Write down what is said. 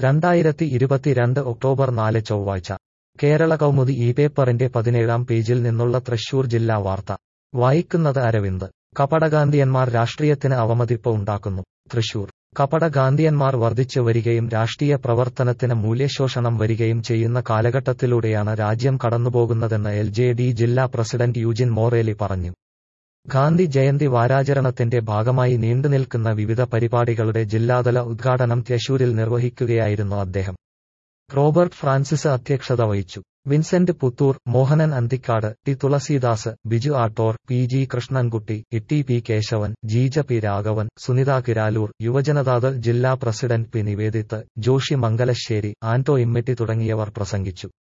രണ്ടായിരത്തി ഇരുപത്തിരണ്ട് ഒക്ടോബർ നാല് ചൊവ്വാഴ്ച കേരള കൗമുദി ഈ പേപ്പറിന്റെ പതിനേഴാം പേജിൽ നിന്നുള്ള തൃശൂർ ജില്ലാ വാർത്ത വായിക്കുന്നത് അരവിന്ദ് കപടഗാന്ധിയന്മാർ രാഷ്ട്രീയത്തിന് അവമതിപ്പ് ഉണ്ടാക്കുന്നു തൃശൂർ കപടഗാന്ധിയന്മാർ വർദ്ധിച്ചു വരികയും രാഷ്ട്രീയ പ്രവർത്തനത്തിന് മൂല്യശോഷണം വരികയും ചെയ്യുന്ന കാലഘട്ടത്തിലൂടെയാണ് രാജ്യം കടന്നുപോകുന്നതെന്ന് എൽ ജെ ഡി ജില്ലാ പ്രസിഡന്റ് യൂജിൻ മോറേലി പറഞ്ഞു ഗാന്ധി ജയന്തി വാരാചരണത്തിന്റെ ഭാഗമായി നീണ്ടുനിൽക്കുന്ന വിവിധ പരിപാടികളുടെ ജില്ലാതല ഉദ്ഘാടനം തൃശൂരിൽ നിർവഹിക്കുകയായിരുന്നു അദ്ദേഹം റോബർട്ട് ഫ്രാൻസിസ് അധ്യക്ഷത വഹിച്ചു Vincent Puthur Mohanan Anthikad T Thulasidas Biju Attore P G Krishnankutty Itty P Kesavan Jeeja P Raghavan Sunitha Kiraloor Yuva Janata Dal ജില്ലാ പ്രസിഡന്റ് പി നിവേദിത്ത് ജോഷി മംഗലശ്ശേരി ആന്റോ ഇമ്മിറ്റി തുടങ്ങിയവർ പ്രസംഗിച്ചു